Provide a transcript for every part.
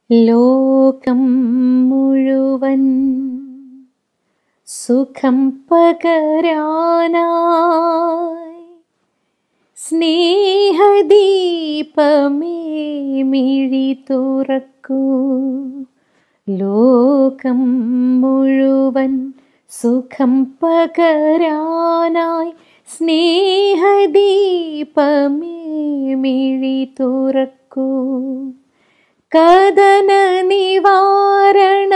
ലോകം മുഴുവൻ സുഖം പകരാനായി സ്നേഹദീപമേ മിഴി തുറക്കൂ ലോകം മുഴുവൻ സുഖം പകരാനായി സ്നേഹദീപമേ മിഴി തുറക്കൂ കഥന നിവാരണ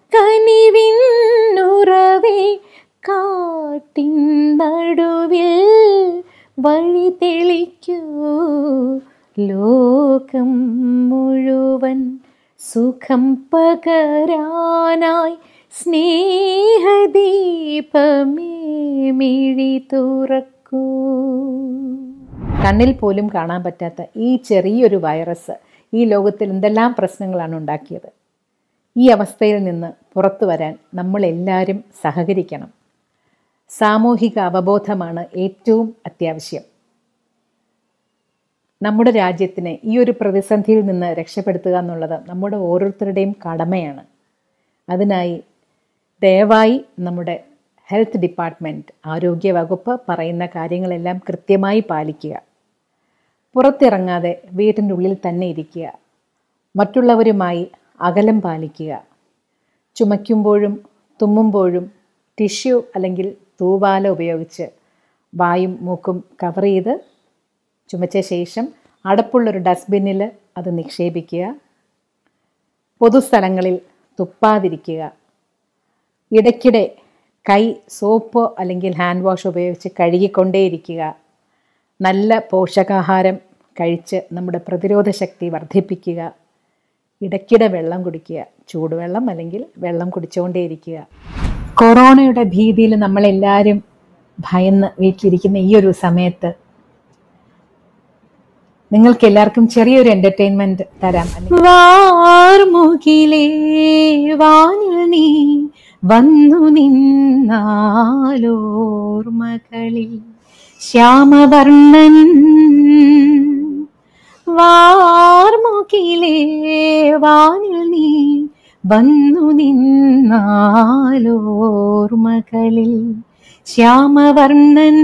കനിവിന്നുറവേ കാട്ടിൻ നടുവിൽ വഴി തെളിക്കൂ ലോകം മുഴുവൻ സുഖം പകരാനായി സ്നേഹദീപമേ മിഴി തുറക്കൂ കണ്ണിൽ പോലും കാണാൻ പറ്റാത്ത ഈ ചെറിയൊരു വൈറസ് ഈ ലോകത്തിൽ എന്തെല്ലാം പ്രശ്നങ്ങളാണ് ഉണ്ടാക്കിയത് ഈ അവസ്ഥയിൽ നിന്ന് പുറത്തു വരാൻ നമ്മളെല്ലാവരും സഹകരിക്കണം സാമൂഹിക അവബോധമാണ് ഏറ്റവും അത്യാവശ്യം നമ്മുടെ രാജ്യത്തിനെ ഈ ഒരു പ്രതിസന്ധിയിൽ നിന്ന് രക്ഷപ്പെടുത്തുക എന്നുള്ളത് നമ്മുടെ ഓരോരുത്തരുടെയും കടമയാണ് അതിനായി ദയവായി നമ്മുടെ ഹെൽത്ത് ഡിപ്പാർട്ട്മെൻറ്റ് ആരോഗ്യ വകുപ്പ് പറയുന്ന കാര്യങ്ങളെല്ലാം കൃത്യമായി പാലിക്കുക പുറത്തിറങ്ങാതെ വീട്ടിൻ്റെ ഉള്ളിൽ തന്നെ ഇരിക്കുക മറ്റുള്ളവരുമായി അകലം പാലിക്കുക ചുമയ്ക്കുമ്പോഴും തുമ്മുമ്പോഴും ടിഷ്യൂ അല്ലെങ്കിൽ തൂവാല ഉപയോഗിച്ച് വായും മൂക്കും കവർ ചെയ്ത് ചുമച്ച ശേഷം അടപ്പുള്ളൊരു ഡസ്റ്റ്ബിന്നിൽ അത് നിക്ഷേപിക്കുക പൊതുസ്ഥലങ്ങളിൽ തുപ്പാതിരിക്കുക ഇടയ്ക്കിടെ കൈ സോപ്പോ അല്ലെങ്കിൽ ഹാൻഡ് വാഷ് ഉപയോഗിച്ച് കഴുകിക്കൊണ്ടേയിരിക്കുക നല്ല പോഷകാഹാരം കഴിച്ച് നമ്മുടെ പ്രതിരോധ ശക്തി വർദ്ധിപ്പിക്കുക ഇടയ്ക്കിടെ വെള്ളം കുടിക്കുക ചൂടുവെള്ളം അല്ലെങ്കിൽ വെള്ളം കുടിച്ചുകൊണ്ടേയിരിക്കുക കൊറോണയുടെ ഭീതിയിൽ നമ്മളെല്ലാവരും ഭയന്ന് വീട്ടിലിരിക്കുന്ന ഈ ഒരു സമയത്ത് നിങ്ങൾക്ക് എല്ലാവർക്കും ചെറിയൊരു എന്റർടൈൻമെന്റ് തരാം വാർമുകിലേ വാനിൽ നീ വന്നു നിന്നാലോർമകളിൽ ശ്യാമവർണ്ണൻ വാർമുകിലേ വാനിൽ നീ വന്നു നിന്നാലോർമകളിൽ ശ്യാമവർണ്ണൻ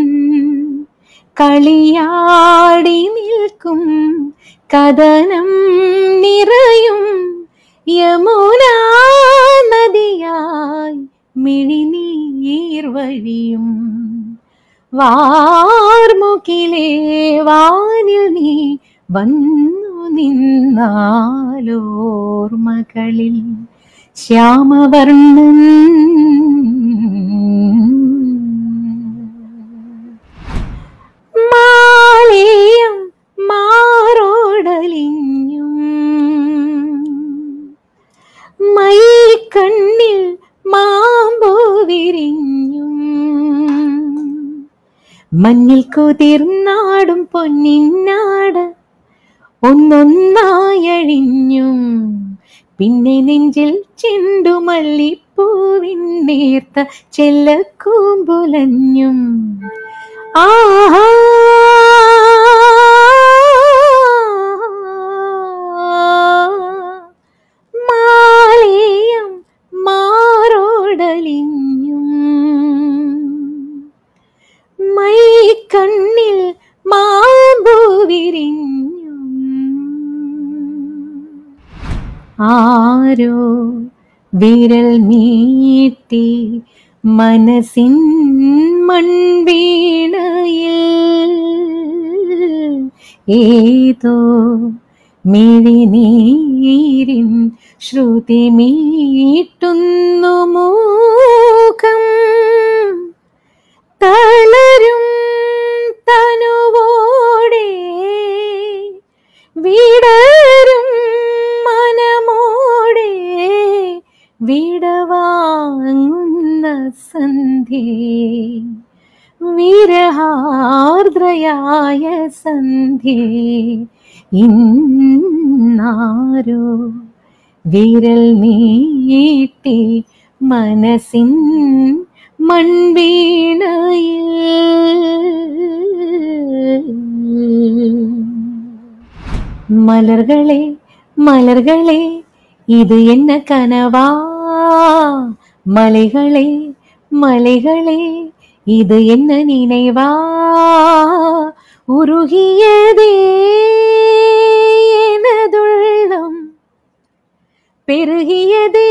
കളിയാടി നിൽക്കും കഥനം നിറയും യമുനാ നദിയായി മിഴിനീർ വഴിയും വാർമുകിലേ വാനിൽ നീ വന്നു നിന്നാലോർമകളിൽ ശ്യാമവർണ്ണൻ മാലേയം മാറോടലിഞ്ഞും മൈ കണ്ണിൽ മാമ്പോ വിരിഞ്ഞും മഞ്ഞിൽ കുതിർന്നാടും പൊന്നിന്നാട് ഒന്നൊന്നായഴിഞ്ഞും പിന്നെ നെഞ്ചിൽ ചെണ്ടുമല്ലിപ്പൂവിൻ നേർത്ത ചെല്ലക്കൂമ്പുലഞ്ഞും ആഹാ മാലേയം മാറോടലിഞ്ഞും മൈ കണ്ണിൽ മാമ്പൂ വിരിഞ്ഞും ആരോ വിരൽ മീട്ടി മനസ്സിൻ മൺവീണയിൽ ഏതോ മിഴിനീരിൻ ശ്രുതി മീട്ടുന്നു മൂകം തളരും തനുവോടെ വിടരും മനമോടെ വിടവാങ്ങുന്ന സന്ധ്യേ വിരഹാർദ്രയായ സന്ധ്യേ ഇന്നാരോ വിരൽ നീട്ടി മനസ്സിൻ മൺവീണയിൽ മലർകളെ மலர்களே இது என்ன கனவா மலைகளே மலைகளே இது என்ன நினைவா உருகியதே எனதுள்ளம் பெருகியதே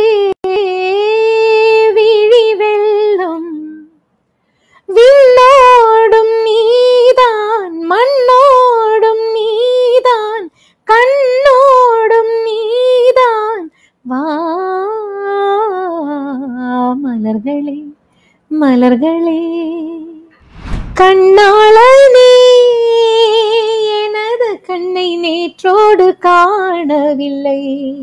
விழி வெள்ளம் விண்ணோடும் நீதான் மண்ணோடும் நீதான் கண்ணோடும் நீதான் வா மலர்களே மலர்களே கண்ணாளனே எனது கண்ணை நேற்றோடு காணவில்லை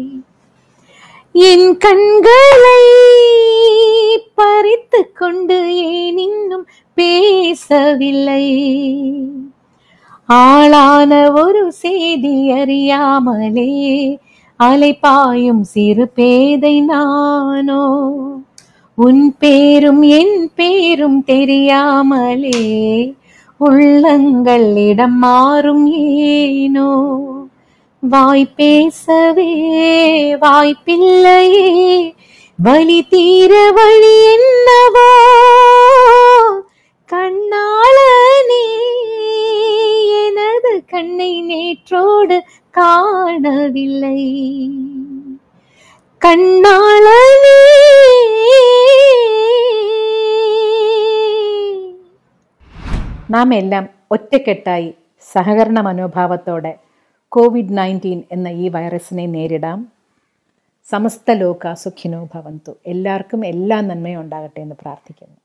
என் கண்களை பறித்து கொண்டு ஏன் இன்னும் பேசவில்லை ஆளான ஒரு செய்தி அறியாமலே அலைப்பாயும் சிறு பேதை நானோ உன் பேரும் என் பேரும் தெரியாமலே உள்ளங்கள் இடம் மாறும் ஏனோ வாய் பேசவே வாய்ப்பில்லையே வலி தீர வழி என்னவோ கண்ணாளனே எனது கண்ணை நேற்றோடு காணவில்லை കണ്ണാളനേ നാം എല്ലാം ഒറ്റക്കെട്ടായി സഹകരണ മനോഭാവത്തോടെ കോവിഡ് നയൻറ്റീൻ എന്ന ഈ വൈറസിനെ നേരിടാം സമസ്ത ലോക സുഖിനോ ഭവന്തു എല്ലാവർക്കും എല്ലാ നന്മയും ഉണ്ടാകട്ടെ എന്ന് പ്രാർത്ഥിക്കുന്നു